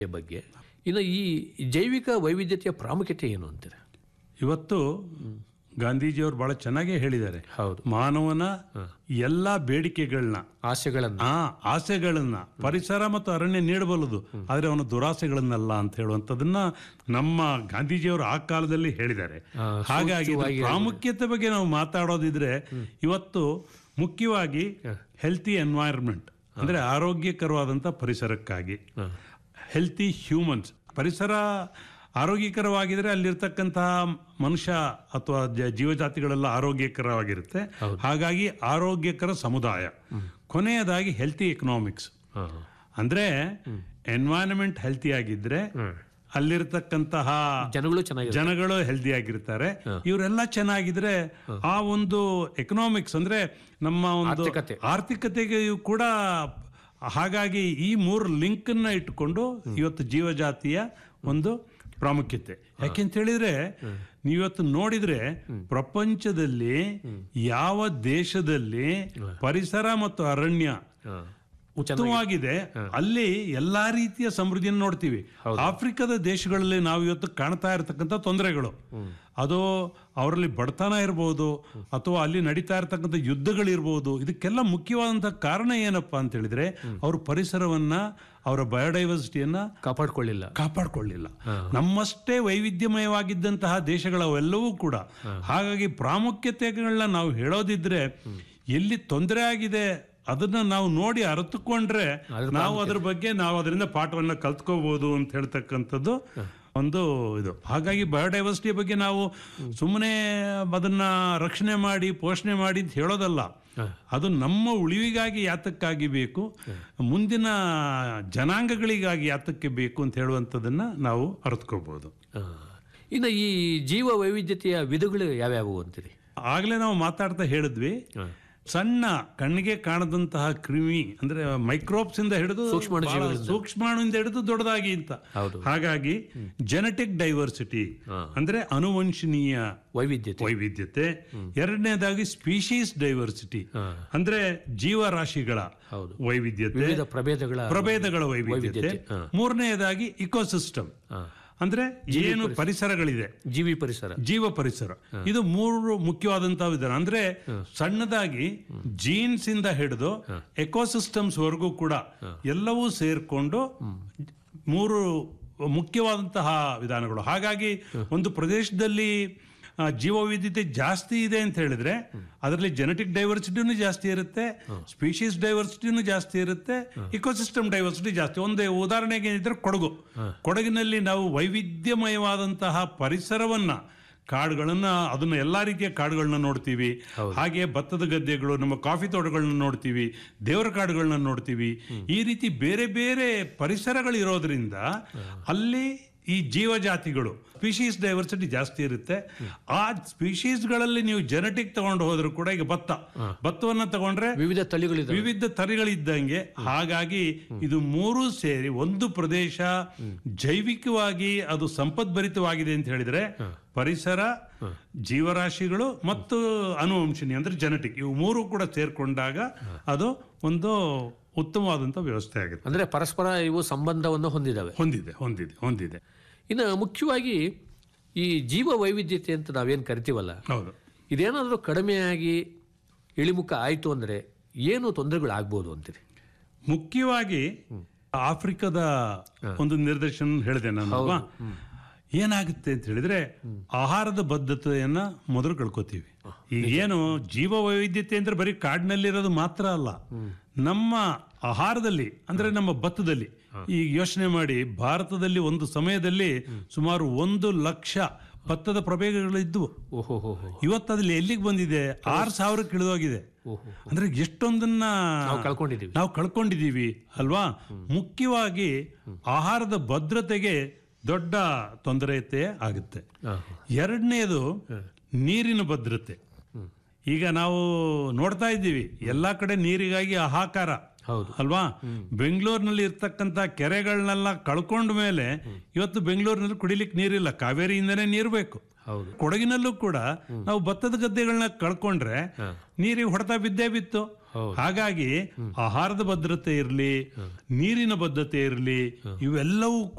ಬಗ್ಗೆ ಇನ್ನು ಈ ಜೈವಿಕ ವೈವಿಧ್ಯತೆಯ ಪ್ರಾಮುಖ್ಯತೆ ಏನು ಅಂತೀರ ಇವತ್ತು ಗಾಂಧೀಜಿಯವರು ಬಹಳ ಚೆನ್ನಾಗೇ ಹೇಳಿದ್ದಾರೆ ಹೌದು ಮಾನವನ ಎಲ್ಲ ಬೇಡಿಕೆಗಳನ್ನ ಆಸೆಗಳನ್ನು ಆ ಆಸೆಗಳನ್ನ ಪರಿಸರ ಮತ್ತು ಅರಣ್ಯ ನೀಡಬಲ್ಲದು ಆದ್ರೆ ಅವನ ದುರಾಸೆಗಳನ್ನಲ್ಲ ಅಂತ ಹೇಳುವಂಥದ್ದನ್ನ ನಮ್ಮ ಗಾಂಧೀಜಿಯವರು ಆ ಕಾಲದಲ್ಲಿ ಹೇಳಿದ್ದಾರೆ ಆ, ಹಾಗಾಗಿ ಇದ್ರ ಸೂಕ್ಷ್ಮವಾಗಿ ಪ್ರಾಮುಖ್ಯತೆ ಬಗ್ಗೆ ನಾವು ಮಾತಾಡೋದಿದ್ರೆ ಇವತ್ತು ಮುಖ್ಯವಾಗಿ ಹೆಲ್ತಿ ಎನ್ವೈರ್ಮೆಂಟ್ ಅಂದ್ರೆ ಆರೋಗ್ಯಕರವಾದಂಥ ಪರಿಸರಕ್ಕಾಗಿ ಹೆಲ್ತಿ ಹ್ಯೂಮನ್ಸ್ ಪರಿಸರ ಆರೋಗ್ಯಕರವಾಗಿದ್ರೆ ಅಲ್ಲಿರ್ತಕ್ಕಂತಹ ಮನುಷ್ಯ ಅಥವಾ ಜ- ಜೀವಜಾತಿಗಳೆಲ್ಲ ಆರೋಗ್ಯಕರವಾಗಿರುತ್ತೆ ಹಾಗಾಗಿ ಆರೋಗ್ಯಕರ ಸಮುದಾಯ ಕೊನೆಯದಾಗಿ ಹೆಲ್ತಿ ಎಕನಾಮಿಕ್ಸ್ ಹಾ. ಅಂದ್ರೆ ಎನ್ವೈರನ್ಮೆಂಟ್ ಹೆಲ್ತಿ ಆಗಿದ್ರೆ ಅಲ್ಲಿರ್ತಕ್ಕಂತಹ ಜನಗಳು ಚೆನ್ನಾಗಿ ಜನಗಳು ಹೆಲ್ದಿ ಆಗಿರ್ತಾರೆ ಇವರೆಲ್ಲ ಚೆನ್ನಾಗಿದ್ರೆ ಆ ಒಂದು ಎಕನಾಮಿಕ್ಸ್ ಅಂದ್ರೆ ನಮ್ಮ ಒಂದು ಆರ್ಥಿಕತೆ. ಆರ್ಥಿಕತೆಗೆ ಕೂಡ ಹಾಗಾಗಿ ಈ ಮೂರು ಲಿಂಕ್ ಅನ್ನ ಇಟ್ಕೊಂಡು ಇವತ್ತು ಜೀವಜಾತಿಯ ಒಂದು ಪ್ರಾಮುಖ್ಯತೆ ಯಾಕೆಂತ ಹೇಳಿದ್ರೆ ನೀವತ್ತು ನೋಡಿದ್ರೆ ಪ್ರಪಂಚದಲ್ಲಿ ಯಾವ ದೇಶದಲ್ಲಿ ಪರಿಸರ ಮತ್ತು ಅರಣ್ಯ ಹಾ. ಉತ್ತಮವಾಗಿದೆ ಅಲ್ಲಿ ಎಲ್ಲಾ ರೀತಿಯ ಸಮೃದ್ಧಿಯನ್ನು ನೋಡ್ತೀವಿ ಆಫ್ರಿಕಾದ ದೇಶಗಳಲ್ಲಿ ನಾವು ಇವತ್ತು ಕಾಣ್ತಾ ಇರತಕ್ಕಂಥ ತೊಂದರೆಗಳು ಅದು ಅವರಲ್ಲಿ ಬಡತನ ಇರ್ಬೋದು ಅಥವಾ ಅಲ್ಲಿ ನಡೀತಾ ಇರತಕ್ಕಂಥ ಯುದ್ಧಗಳಿರ್ಬೋದು ಇದಕ್ಕೆಲ್ಲ ಮುಖ್ಯವಾದಂಥ ಕಾರಣ ಏನಪ್ಪಾ ಅಂತ ಹೇಳಿದ್ರೆ ಅವರು ಪರಿಸರವನ್ನ ಅವರ ಬಯೋಡೈವರ್ಸಿಟಿಯನ್ನ ಕಾಪಾಡ್ಕೊಳ್ಳಿಲ್ಲ ಕಾಪಾಡ್ಕೊಳ್ಳಿಲ್ಲ ನಮ್ಮಷ್ಟೇ ವೈವಿಧ್ಯಮಯವಾಗಿದ್ದಂತಹ ದೇಶಗಳವೆಲ್ಲವೂ ಕೂಡ ಹಾಗಾಗಿ ಪ್ರಾಮುಖ್ಯತೆಗಳನ್ನ ನಾವು ಹೇಳೋದಿದ್ರೆ ಎಲ್ಲಿ ತೊಂದರೆ ಆಗಿದೆ ಅದನ್ನ ನಾವು ನೋಡಿ ಅರಿತುಕೊಂಡ್ರೆ ನಾವು ಅದ್ರ ಬಗ್ಗೆ ನಾವು ಅದರಿಂದ ಪಾಠವನ್ನ ಕಲ್ತ್ಕೋಬಹುದು ಅಂತ ಹೇಳ್ತಕ್ಕಂಥದ್ದು ಒಂದು ಇದು ಹಾಗಾಗಿ ಬಯೋಡೈವರ್ಸಿಟಿ ಬಗ್ಗೆ ನಾವು ಸುಮ್ಮನೆ ಅದನ್ನ ರಕ್ಷಣೆ ಮಾಡಿ ಪೋಷಣೆ ಮಾಡಿ ಅಂತ ಹೇಳೋದಲ್ಲ ಅದು ನಮ್ಮ ಉಳಿವಿಗಾಗಿ ಯಾತಕ್ಕಾಗಿ ಬೇಕು ಮುಂದಿನ ಜನಾಂಗಗಳಿಗಾಗಿ ಯಾತಕ್ಕೆ ಬೇಕು ಅಂತ ಹೇಳುವಂಥದ್ದನ್ನ ನಾವು ಅರ್ಥಕೋಬಹುದು ಹಾ. ಇನ್ನು ಈ ಜೀವ ವೈವಿಧ್ಯತೆಯ ವಿಧಗಳು ಯಾವ್ಯಾವು ಅಂತೀರಿ ಆಗ್ಲೇ ನಾವು ಮಾತಾಡ್ತಾ ಹೇಳಿದ್ವಿ ಸಣ್ಣ ಕಣ್ಣಿಗೆ ಕಾಣದಂತಹ ಕ್ರಿಮಿ ಅಂದ್ರೆ ಮೈಕ್ರೋಬ್ಸ್ ಇಂದ ಹಿಡಿದು ಸೂಕ್ಷ್ಮಾಣು ಬಹಳ ಸೂಕ್ಷ್ಮಾಣುವಿಂದ ಹಿಡಿದು ದೊಡ್ಡದಾಗಿ ಅಂತ ಹೌದು. ಹಾಗಾಗಿ ಜೆನೆಟಿಕ್ ಡೈವರ್ಸಿಟಿ ಅಂದ್ರೆ ಅನುವಂಶನೀಯ ವೈವಿಧ್ಯತೆ ವೈವಿಧ್ಯತೆ ಎರಡನೇದಾಗಿ ಸ್ಪೀಶೀಸ್ ಡೈವರ್ಸಿಟಿ ಅಂದ್ರೆ ಜೀವರಾಶಿಗಳ ಹೌದು. ವೈವಿಧ್ಯತೆ ವಿವಿಧ ಪ್ರಭೇದಗಳ ಪ್ರಭೇದಗಳ ವೈವಿಧ್ಯತೆ ವೈವಿಧ್ಯತೆ, ಹಾ. ಮೂರನೆಯದಾಗಿ ಇಕೋಸಿಸ್ಟಮ್ ಅಂದ್ರೆ ಏನು ಪರಿಸರಗಳಿದೆ ಜೀವಿ ಪರಿಸರ ಜೀವ ಪರಿಸರ ಇದು ಮೂರು ಮುಖ್ಯವಾದಂತಹ ವಿಧಾನ ಅಂದ್ರೆ ಸಣ್ಣದಾಗಿ ಜೀನ್ಸ್ ಇಂದ ಹಿಡಿದು ಎಕೋಸಿಸ್ಟಮ್ಸ್ ವರೆಗೂ ಕೂಡ ಎಲ್ಲವೂ ಸೇರ್ಕೊಂಡು ಮೂರು ಮುಖ್ಯವಾದಂತಹ ವಿಧಾನಗಳು ಹಾಗಾಗಿ ಒಂದು ಪ್ರದೇಶದಲ್ಲಿ ಆ, ಜೀವ ವೈವಿಧ್ಯತೆ ಜಾಸ್ತಿ ಇದೆ ಅಂತ ಹೇಳಿದ್ರೆ ಅದರಲ್ಲಿ ಜೆನೆಟಿಕ್ ಡೈವರ್ಸಿಟಿನೂ ಜಾಸ್ತಿ ಇರುತ್ತೆ ಸ್ಪೀಶೀಸ್ ಡೈವರ್ಸಿಟಿನೂ ಜಾಸ್ತಿ ಇರುತ್ತೆ ಇಕೋಸಿಸ್ಟಮ್ ಡೈವರ್ಸಿಟಿ ಜಾಸ್ತಿ ಒಂದು ಉದಾಹರಣೆಗೆ ಏನಿದ್ರೆ ಕೊಡಗು ಕೊಡಗಿನಲ್ಲಿ ನಾವು ವೈವಿಧ್ಯಮಯವಾದಂತಹ ಪರಿಸರವನ್ನ ಕಾಡುಗಳನ್ನ ಅದನ್ನ ಎಲ್ಲಾ ರೀತಿಯ ಕಾಡುಗಳನ್ನ ನೋಡ್ತೀವಿ ಹಾಗೆ ಭತ್ತದ ಗದ್ದೆಗಳು ನಮ್ಮ ಕಾಫಿ ತೋಟಗಳನ್ನ ನೋಡ್ತೀವಿ ದೇವರ ಕಾಡುಗಳನ್ನ ನೋಡ್ತೀವಿ ಈ ರೀತಿ ಬೇರೆ ಬೇರೆ ಪರಿಸರಗಳು ಇರೋದ್ರಿಂದ ಅಲ್ಲಿ ಈ ಜೀವಜಾತಿಗಳು ಸ್ಪೀಶೀಸ್ ಡೈವರ್ಸಿಟಿ ಜಾಸ್ತಿ ಇರುತ್ತೆ ಆ ಸ್ಪೀಶೀಸ್ಗಳಲ್ಲಿ ನೀವು ಜೆನೆಟಿಕ್ ತಗೊಂಡು ಹೋದ್ರು ಕೂಡ ಈಗ ಭತ್ತ ಭತ್ತವನ್ನ ತಗೊಂಡ್ರೆ ವಿವಿಧ ತಳಿಗಳಿದೆ ವಿವಿಧ ತಳಿಗಳಿದ್ದಂಗೆ ಹಾಗಾಗಿ ಇದು ಮೂರು ಸೇರಿ ಒಂದು ಪ್ರದೇಶ ಜೈವಿಕವಾಗಿ ಅದು ಸಂಪದ್ಭರಿತವಾಗಿದೆ ಅಂತ ಹೇಳಿದ್ರೆ ಪರಿಸರ ಜೀವರಾಶಿಗಳು ಮತ್ತು ಅನುವಂಶಿನಿ ಅಂದ್ರೆ ಜೆನೆಟಿಕ್ ಇವು ಮೂರು ಕೂಡ ಸೇರ್ಕೊಂಡಾಗ ಅದು ಒಂದು ಉತ್ತಮವಾದಂತ ವ್ಯವಸ್ಥೆ ಆಗುತ್ತೆ ಅಂದ್ರೆ ಪರಸ್ಪರ ಇವು ಸಂಬಂಧವನ್ನು ಹೊಂದಿದಾವೆ ಹೊಂದಿದೆ ಹೊಂದಿದೆ ಹೊಂದಿದೆ ಇನ್ನು ಮುಖ್ಯವಾಗಿ ಈ ಜೀವ ವೈವಿಧ್ಯತೆ ಅಂತ ನಾವೇನು ಕರಿತೀವಲ್ಲ ಹೌದು ಇದೇನಾದರೂ ಕಡಿಮೆಯಾಗಿ ಇಳಿಮುಖ ಆಯಿತು ಅಂದರೆ ಏನು ತೊಂದರೆಗಳು ಆಗ್ಬೋದು ಅಂತೀರಿ ಮುಖ್ಯವಾಗಿ ಆಫ್ರಿಕಾದ ಒಂದು ನಿರ್ದೇಶನ ಹೇಳಿದೆ ನಾನು ಅಲ್ವಾ? ಏನಾಗುತ್ತೆ ಅಂತ ಹೇಳಿದ್ರೆ ಆಹಾರದ ಬದ್ಧತೆಯನ್ನ ಮೊದಲು ಕಳ್ಕೊತೀವಿ ಈಗ ಏನು ಜೀವ ವೈವಿಧ್ಯತೆ ಅಂದ್ರೆ ಬರೀ ಕಾಡಿನಲ್ಲಿರೋದು ಮಾತ್ರ ಅಲ್ಲ ನಮ್ಮ ಆಹಾರದಲ್ಲಿ ಅಂದ್ರೆ ನಮ್ಮ ಭತ್ತದಲ್ಲಿ ಈಗ ಯೋಚನೆ ಮಾಡಿ ಭಾರತದಲ್ಲಿ ಒಂದು ಸಮಯದಲ್ಲಿ ಸುಮಾರು ಒಂದು ಲಕ್ಷ ಭತ್ತದ ಪ್ರಭೇದಗಳಿದ್ವು ಓಹೋ ಹೋ ಹೋ ಇವತ್ತು ಅದ್ರಲ್ಲಿ ಎಲ್ಲಿಗೆ ಬಂದಿದೆ ಆರು ಸಾವಿರಕ್ಕೆ ಇಳಿದೋಗಿದೆ ಓಹೋ ಅಂದ್ರೆ ಎಷ್ಟೊಂದನ್ನ ನಾವು ಕಳ್ಕೊಂಡಿದ್ದೀವಿ ನಾವು ಕಳ್ಕೊಂಡಿದ್ದೀವಿ ಅಲ್ವಾ ಮುಖ್ಯವಾಗಿ ಆಹಾರದ ಭದ್ರತೆಗೆ ದೊಡ್ಡ ತೊಂದರೆತೆ ಆಗುತ್ತೆ ಹಾ, ಎರಡನೇದು ನೀರಿನ ಭದ್ರತೆ ಈಗ ನಾವು ನೋಡ್ತಾ ಇದ್ದೀವಿ ಎಲ್ಲಾ ಕಡೆ ನೀರಿಗಾಗಿ ಹಾಹಾಕಾರ ಹೌದು ಅಲ್ವಾ ಬೆಂಗಳೂರಿನಲ್ಲಿ ಇರ್ತಕ್ಕಂಥ ಕೆರೆಗಳನ್ನೆಲ್ಲ ಕಳ್ಕೊಂಡ ಮೇಲೆ ಇವತ್ತು ಬೆಂಗಳೂರಿನಲ್ಲಿ ಕುಡಿಲಿಕ್ಕೆ ನೀರಿಲ್ಲ ಕಾವೇರಿಯಿಂದನೇ ನೀರು ಬೇಕು ಹೌದು ಕೊಡಗಿನಲ್ಲೂ ಕೂಡ ನಾವು ಭತ್ತದ ಗದ್ದೆಗಳನ್ನ ಕಳ್ಕೊಂಡ್ರೆ ನೀರಿಗೆ ಹೊಡೆತ ಬಿದ್ದೇ ಬಿತ್ತು ಹೌದು. ಹಾಗಾಗಿ ಆಹಾರದ ಭದ್ರತೆ ಇರಲಿ ನೀರಿನ ಭದ್ರತೆ ಇರಲಿ ಇವೆಲ್ಲವೂ